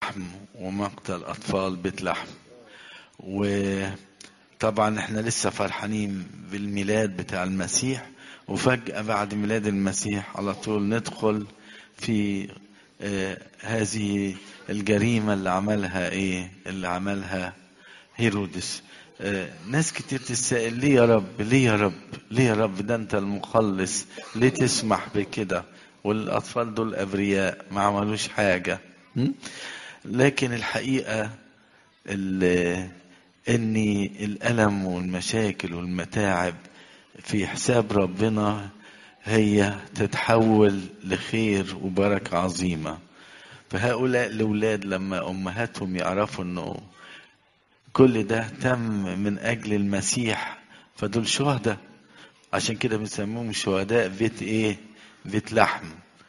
لحم ومقتل أطفال بيت لحم وطبعا احنا لسه فرحانين بالميلاد بتاع المسيح وفجأة بعد ميلاد المسيح على طول ندخل في آه هذه الجريمة اللي عملها ايه اللي عملها هيرودس آه ناس كتير تسأل ليه يا رب ليه يا رب ليه يا رب ده انت المخلص ليه تسمح بكده والاطفال دول ابرياء ما عملوش حاجة م? لكن الحقيقة ان الالم والمشاكل والمتاعب في حساب ربنا هي تتحول لخير وبركة عظيمة فهؤلاء الأولاد لما أمهاتهم يعرفوا أنه كل ده تم من أجل المسيح فدول شهداء عشان كده بنسميهم شهداء بيت إيه؟ بيت لحم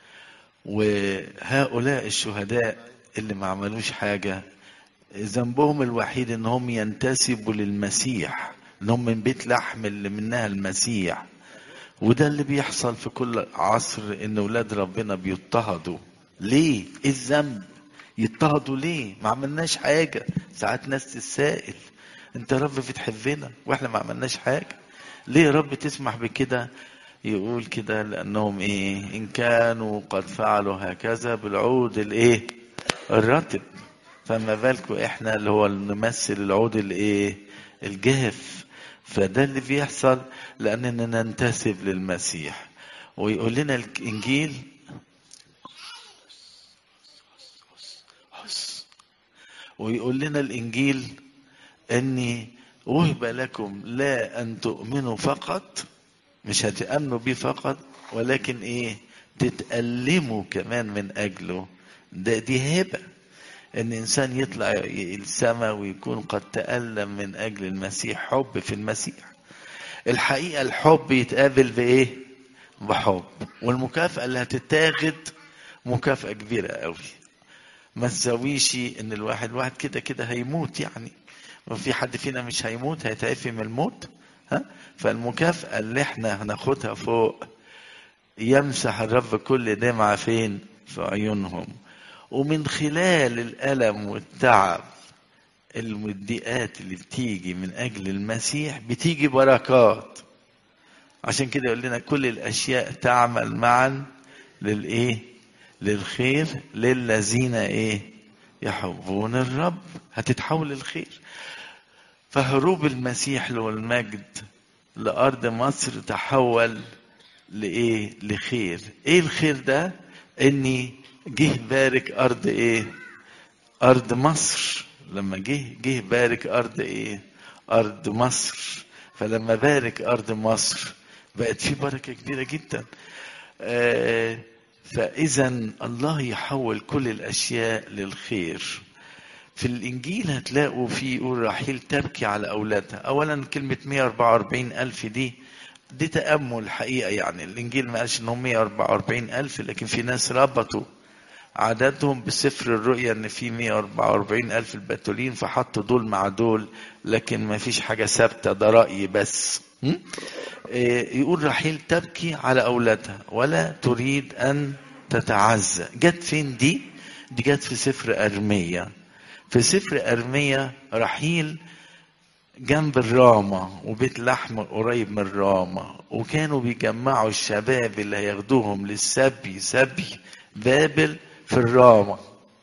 وهؤلاء الشهداء اللي ما عملوش حاجة ذنبهم الوحيد انهم ينتسبوا للمسيح انهم من بيت لحم اللي منها المسيح وده اللي بيحصل في كل عصر ان اولاد ربنا بيضطهدوا ليه ايه الذنب يضطهدوا ليه ما عملناش حاجه ساعات ناس تسائل انت يا رب بتحبنا واحنا ما عملناش حاجه ليه يا رب تسمح بكده يقول كده لانهم ايه ان كانوا قد فعلوا هكذا بالعود الايه الرطب فما بالكم احنا اللي هو نمثل العود الايه الجاف فده اللي بيحصل لاننا ننتسب للمسيح ويقول لنا الانجيل ويقول لنا الانجيل اني وهب لكم لا ان تؤمنوا فقط مش هتامنوا بيه فقط ولكن ايه تتألموا كمان من اجله ده دي هبه ان انسان يطلع السماء ويكون قد تألم من اجل المسيح حب في المسيح الحقيقة الحب يتقابل بايه بحب والمكافأة اللي هتتاخد مكافأة كبيرة قوي ما تساويش ان الواحد الواحد كده كده هيموت يعني وفي حد فينا مش هيموت هيتعفي من الموت ها فالمكافأة اللي احنا هناخدها فوق يمسح الرب كل دمعة فين في عيونهم ومن خلال الألم والتعب المضيئات اللي بتيجي من أجل المسيح بتيجي بركات عشان كده يقول لنا كل الأشياء تعمل معا للإيه للخير للذين إيه يحبون الرب هتتحول للخير فهروب المسيح له المجد لأرض مصر تحول لإيه لخير إيه الخير ده إني جه بارك ارض ايه ارض مصر لما جه جه بارك ارض ايه ارض مصر فلما بارك ارض مصر بقت في بركه كبيره جدا آه فاذا الله يحول كل الاشياء للخير في الانجيل هتلاقوا في يقول رحيل تبكي على اولادها اولا كلمه 144 الف دي دي تامل حقيقه يعني الانجيل ما قالش انهم 144 الف لكن في ناس ربطوا عددهم بسفر الرؤيا ان في 144 الف البتولين فحطوا دول مع دول لكن ما فيش حاجة ثابتة ده رأي بس يقول رحيل تبكي على أولادها ولا تريد أن تتعزى جت فين دي دي جت في سفر أرمية في سفر أرمية رحيل جنب الرامة وبيت لحم قريب من الرامة وكانوا بيجمعوا الشباب اللي هياخدوهم للسبي سبي بابل في الرامة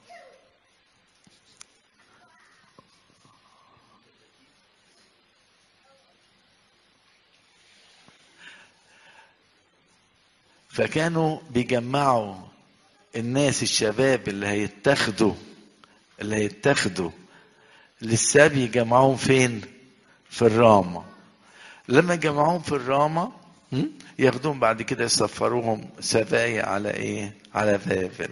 فكانوا بيجمعوا الناس الشباب اللي هيتاخدوا اللي هيتاخدوا للسبي يجمعوهم فين في الرامة لما جمعوهم في الرامة ياخدوهم بعد كده يسفروهم سبايا على ايه على بابل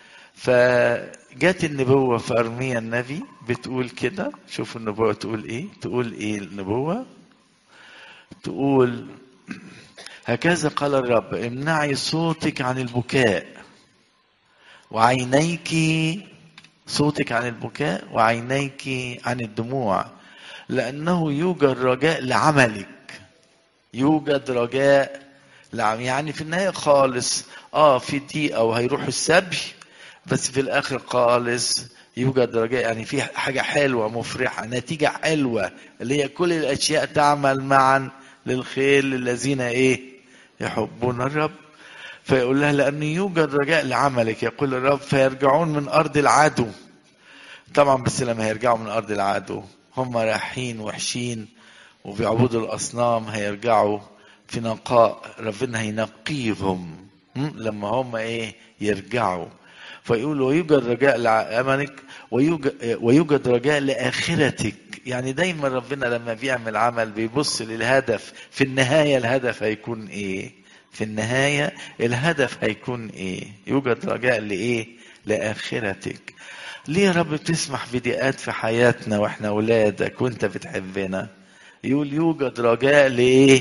فجت النبوة في أرميا النبي بتقول كده شوفوا النبوة تقول ايه تقول ايه النبوة تقول هكذا قال الرب امنعي صوتك عن البكاء وعينيك صوتك عن البكاء وعينيك عن الدموع لأنه يوجد رجاء لعملك يوجد رجاء لعم يعني في النهاية خالص اه في دقيقة وهيروحوا السبي بس في الآخر خالص يوجد رجاء يعني في حاجة حلوة مفرحة نتيجة حلوة اللي هي كل الأشياء تعمل معا للخير للذين إيه يحبون الرب فيقول لها لأن يوجد رجاء لعملك يقول الرب فيرجعون من أرض العدو طبعا بس لما هيرجعوا من أرض العدو هم رايحين وحشين وبيعبدوا الأصنام هيرجعوا في نقاء ربنا هينقيهم لما هم إيه يرجعوا فيقول ويوجد رجاء لعملك ويوجد, ويوجد رجاء لآخرتك يعني دايما ربنا لما بيعمل عمل بيبص للهدف في النهاية الهدف هيكون ايه في النهاية الهدف هيكون ايه يوجد رجاء لإيه لآخرتك ليه يا رب تسمح بضيقات في حياتنا واحنا اولادك وانت بتحبنا يقول يوجد رجاء لايه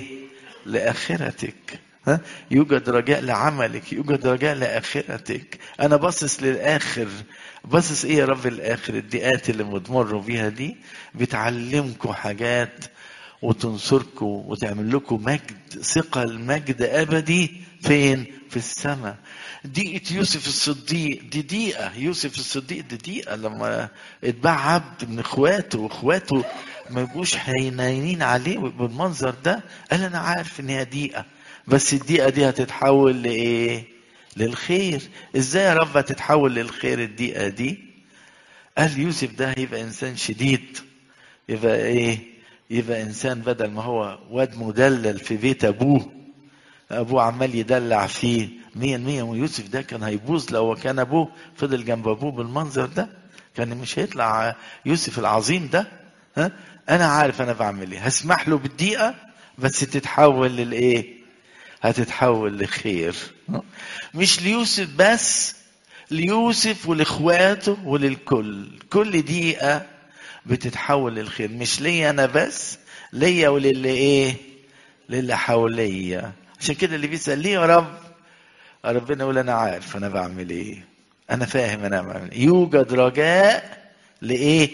لاخرتك ها يوجد رجاء لعملك يوجد رجاء لاخرتك انا باصص للاخر باصص ايه يا رب الاخر الضيقات اللي بتمروا بيها دي بتعلمكم حاجات وتنصركم وتعمل لكم مجد ثقل مجد ابدي فين في السماء دقيقة يوسف الصديق دي دقيقة يوسف الصديق دي دقيقة لما اتباع عبد من اخواته واخواته ما يبقوش حنينين عليه بالمنظر ده قال انا عارف ان هي دقيقة بس الدقيقة دي هتتحول لايه للخير ازاي يا رب هتتحول للخير الدقيقة دي قال يوسف ده هيبقى انسان شديد يبقى ايه يبقى انسان بدل ما هو واد مدلل في بيت ابوه ابوه عمال يدلع فيه مية المية ويوسف ده كان هيبوظ لو كان ابوه فضل جنب ابوه بالمنظر ده كان مش هيطلع يوسف العظيم ده ها انا عارف انا بعمل ايه هسمح له بالدقيقة بس تتحول للايه هتتحول لخير مش ليوسف بس ليوسف ولاخواته وللكل كل دقيقة بتتحول للخير مش ليا انا بس ليا وللي ايه للي حواليا عشان كده اللي بيسأل ليه يا رب ربنا يقول انا عارف انا بعمل ايه انا فاهم انا بعمل إيه. يوجد رجاء لايه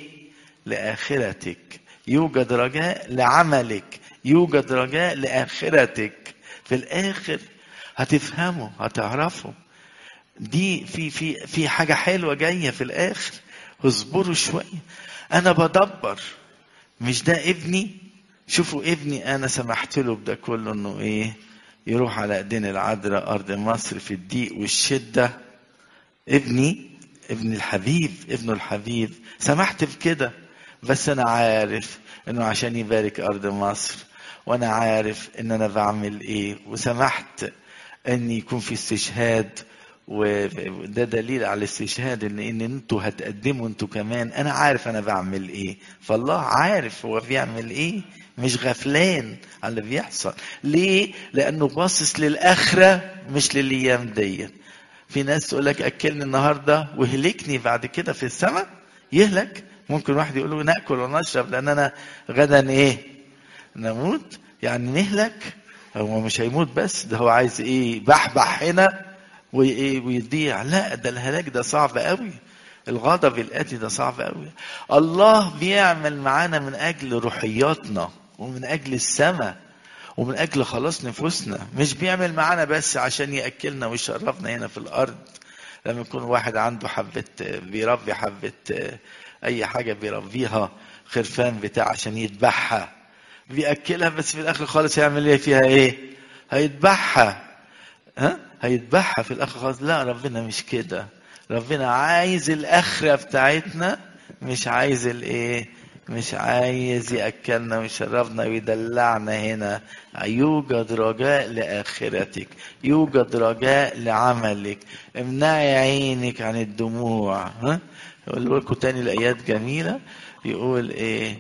لاخرتك يوجد رجاء لعملك يوجد رجاء لاخرتك في الاخر هتفهموا هتعرفوا دي في في في حاجه حلوه جايه في الاخر اصبروا شويه انا بدبر مش ده ابني شوفوا ابني انا سمحت له بده كله انه ايه يروح على ايدين العذراء ارض مصر في الضيق والشده ابني ابن الحبيب ابنه الحبيب سمحت بكده بس انا عارف انه عشان يبارك ارض مصر وانا عارف ان انا بعمل ايه وسمحت ان يكون في استشهاد وده دليل على الاستشهاد ان ان انتوا هتقدموا انتوا كمان انا عارف انا بعمل ايه فالله عارف هو بيعمل ايه مش غفلان على اللي بيحصل ليه لانه باصص للاخره مش للايام ديت في ناس تقول لك اكلني النهارده وهلكني بعد كده في السماء يهلك ممكن واحد يقول له ناكل ونشرب لان انا غدا ايه نموت يعني نهلك هو مش هيموت بس ده هو عايز ايه بحبح هنا وايه ويضيع لا ده الهلاك ده صعب قوي الغضب الاتي ده صعب قوي الله بيعمل معانا من اجل روحياتنا ومن اجل السماء ومن اجل خلاص نفوسنا مش بيعمل معانا بس عشان ياكلنا ويشرفنا هنا في الارض لما يكون واحد عنده حبه بيربي حبه اي حاجه بيربيها خرفان بتاع عشان يذبحها بياكلها بس في الاخر خالص هيعمل ايه فيها ايه هيذبحها ها هيذبحها في الاخر خالص لا ربنا مش كده ربنا عايز الاخره بتاعتنا مش عايز الايه مش عايز ياكلنا ويشربنا ويدلعنا هنا يوجد رجاء لاخرتك يوجد رجاء لعملك امنعي عينك عن الدموع ها يقول لكم تاني الايات جميله يقول ايه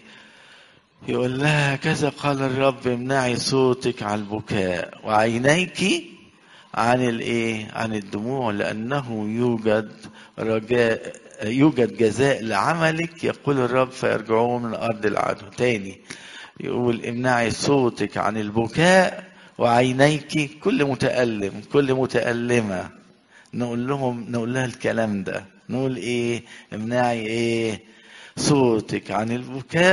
يقول لها كذا قال الرب امنعي صوتك عن البكاء وعينيك عن الايه عن الدموع لانه يوجد رجاء يوجد جزاء لعملك يقول الرب فيرجعون من ارض العدو تاني يقول امنعي صوتك عن البكاء وعينيك كل متألم كل متألمة نقول لهم نقول لها الكلام ده نقول ايه امنعي ايه صوتك عن البكاء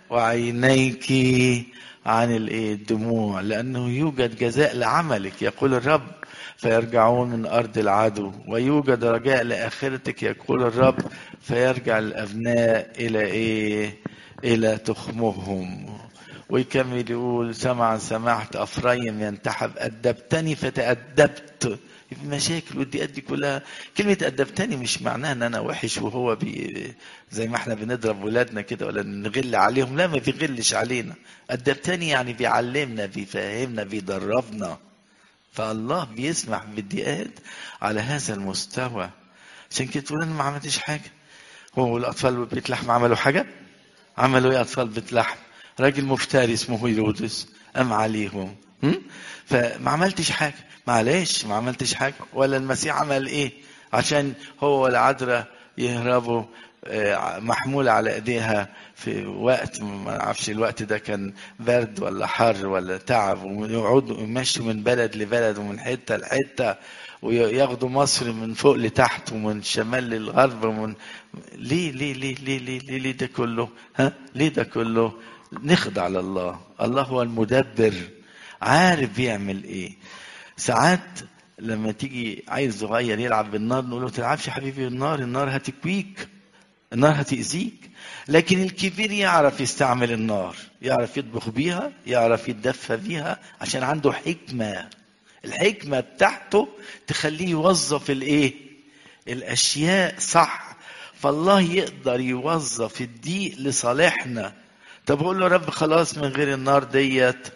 وعينيك عن الايه الدموع لانه يوجد جزاء لعملك يقول الرب فيرجعون من ارض العدو ويوجد رجاء لاخرتك يقول الرب فيرجع الابناء الى ايه الى تخمهم ويكمل يقول سمعا سمعت افرايم ينتحب ادبتني فتادبت المشاكل والضيقات دي كلها كلمة أدبتني مش معناها إن أنا وحش وهو بي زي ما إحنا بنضرب ولادنا كده ولا نغل عليهم لا ما بيغلش علينا أدبتني يعني بيعلمنا بيفهمنا بيدربنا فالله بيسمح بالضيقات على هذا المستوى عشان كده تقول أنا ما عملتش حاجة هو الأطفال بيت لحم عملوا حاجة؟ عملوا إيه أطفال بيت لحم؟ راجل مفتري اسمه هيرودس قام عليهم م? فما عملتش حاجة معلش ما عملتش حاجة ولا المسيح عمل ايه عشان هو والعذراء يهربوا محمولة على ايديها في وقت ما اعرفش الوقت ده كان برد ولا حر ولا تعب ويقعدوا يمشوا من بلد لبلد ومن حتة لحتة وياخدوا مصر من فوق لتحت ومن الشمال للغرب ومن ليه ليه ليه ليه ليه ليه, ليه ده كله ها ليه ده كله نخضع لله الله هو المدبر عارف بيعمل ايه ساعات لما تيجي عيل صغير يلعب بالنار نقول له تلعبش يا حبيبي بالنار النار هتكويك النار هتأذيك لكن الكبير يعرف يستعمل النار يعرف يطبخ بيها يعرف يتدفى بيها عشان عنده حكمة الحكمة بتاعته تخليه يوظف الايه الاشياء صح فالله يقدر يوظف الضيق لصالحنا طب اقول له رب خلاص من غير النار ديت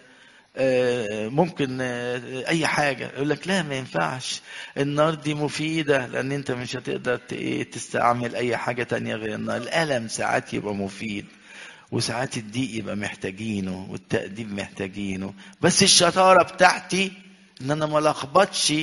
ممكن اي حاجه يقول لك لا ما ينفعش النار دي مفيده لان انت مش هتقدر تستعمل اي حاجه تانية غير النار الالم ساعات يبقى مفيد وساعات الضيق يبقى محتاجينه والتأديب محتاجينه بس الشطاره بتاعتي ان انا ما لخبطش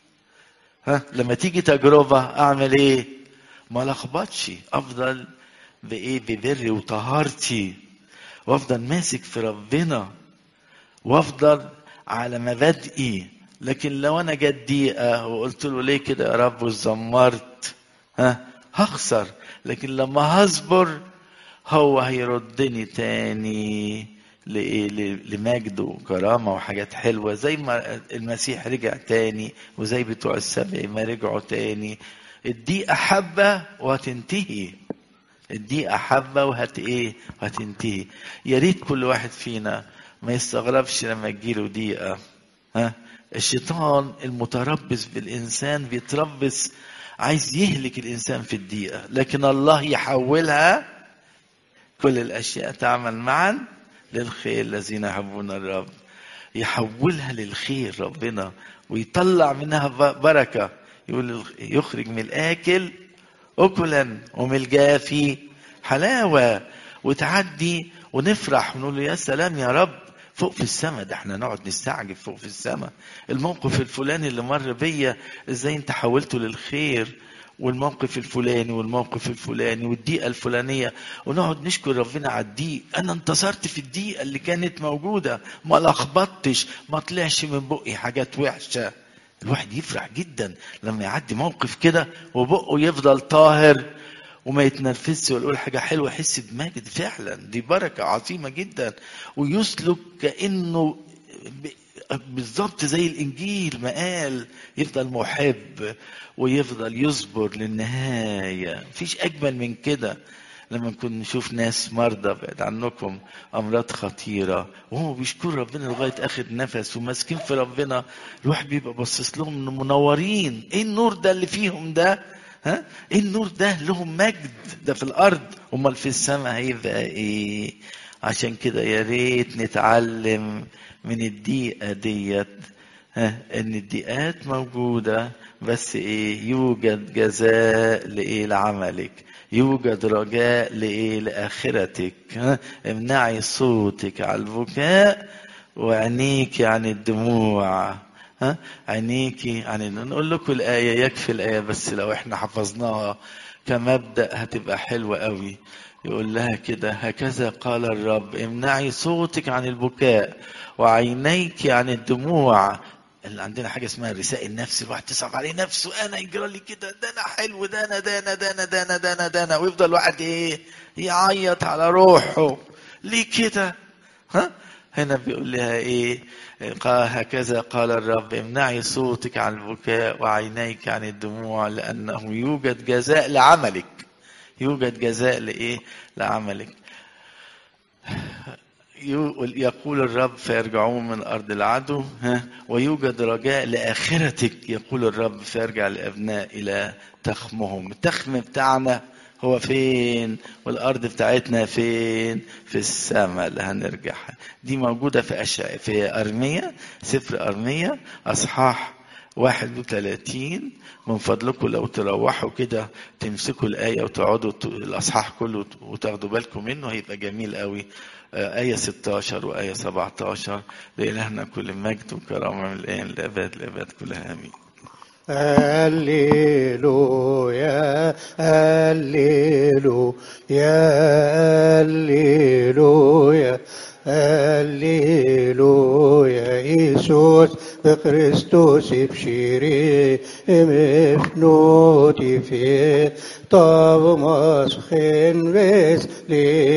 ها لما تيجي تجربه اعمل ايه ما لخبطش افضل بايه ببري وطهارتي وافضل ماسك في ربنا وافضل على مبادئي لكن لو انا جت دقيقه وقلت له ليه كده يا رب وزمرت ها هخسر لكن لما هصبر هو هيردني تاني لإيه لمجده وكرامة وحاجات حلوة زي ما المسيح رجع تاني وزي بتوع السبع ما رجعوا تاني الدقيقة حبة وهتنتهي الدقيقة حبة وهت ايه وهتنتهي يا ريت كل واحد فينا ما يستغربش لما تجيله دقيقة ها الشيطان المتربص بالإنسان بيتربص عايز يهلك الإنسان في الدقيقة لكن الله يحولها كل الأشياء تعمل معا للخير الذين يحبون الرب يحولها للخير ربنا ويطلع منها بركة يقول يخرج من الآكل أكلا ومن الجافي حلاوة وتعدي ونفرح ونقول له يا سلام يا رب فوق في السماء ده احنا نقعد نستعجب فوق في السماء الموقف الفلاني اللي مر بيا ازاي انت حولته للخير والموقف الفلاني والموقف الفلاني والدقيقة الفلانية ونقعد نشكر ربنا على الدقيقة أنا انتصرت في الدقيقة اللي كانت موجودة ما لخبطتش ما طلعش من بقي حاجات وحشة الواحد يفرح جدا لما يعدي موقف كده وبقه يفضل طاهر وما يتنرفزش ولا يقول حاجه حلوه يحس بمجد فعلا دي بركه عظيمه جدا ويسلك كانه بالظبط زي الانجيل ما قال يفضل محب ويفضل يصبر للنهايه مفيش اجمل من كده لما نكون نشوف ناس مرضى بعد عنكم امراض خطيره وهم بيشكروا ربنا لغايه اخر نفس وماسكين في ربنا الواحد بيبقى باصص لهم منورين ايه النور ده اللي فيهم ده ها ايه النور ده لهم مجد ده في الارض امال في السماء هيبقى ايه عشان كده يا ريت نتعلم من الدقيقه ديت ها ان الدقيقات موجوده بس ايه يوجد جزاء لايه لعملك يوجد رجاء لايه لاخرتك ها امنعي صوتك على البكاء وعينيك عن الدموع ها عينيكي عن نقول لكم الآية يكفي الآية بس لو احنا حفظناها كمبدأ هتبقى حلوة قوي يقول لها كده هكذا قال الرب امنعي صوتك عن البكاء وعينيك عن الدموع اللي عندنا حاجه اسمها الرساء النفسي الواحد تصعب عليه نفسه انا يجرى لي كده ده انا حلو ده انا ده انا ده انا ده انا ده انا ده انا ويفضل الواحد ايه يعيط على روحه ليه كده ها هنا بيقول لها ايه قال هكذا قال الرب امنعي صوتك عن البكاء وعينيك عن الدموع لانه يوجد جزاء لعملك يوجد جزاء لايه لعملك يقول الرب فيرجعون من أرض العدو ها ويوجد رجاء لآخرتك يقول الرب فيرجع الأبناء إلى تخمهم التخم بتاعنا هو فين والأرض بتاعتنا فين في السماء اللي هنرجعها دي موجودة في أشع... في أرمية سفر أرمية أصحاح 31 من فضلكم لو تروحوا كده تمسكوا الآية وتقعدوا الأصحاح كله وتاخدوا بالكم منه هيبقى جميل قوي آية 16 وآية 17 لإلهنا كل مجد وكرامة من الآن لأبد لأبد كلها آمين هللويا هللويا هللويا هللويا إيسوس بكريستوس بشيري مفنوتي في طب مسخن بس لي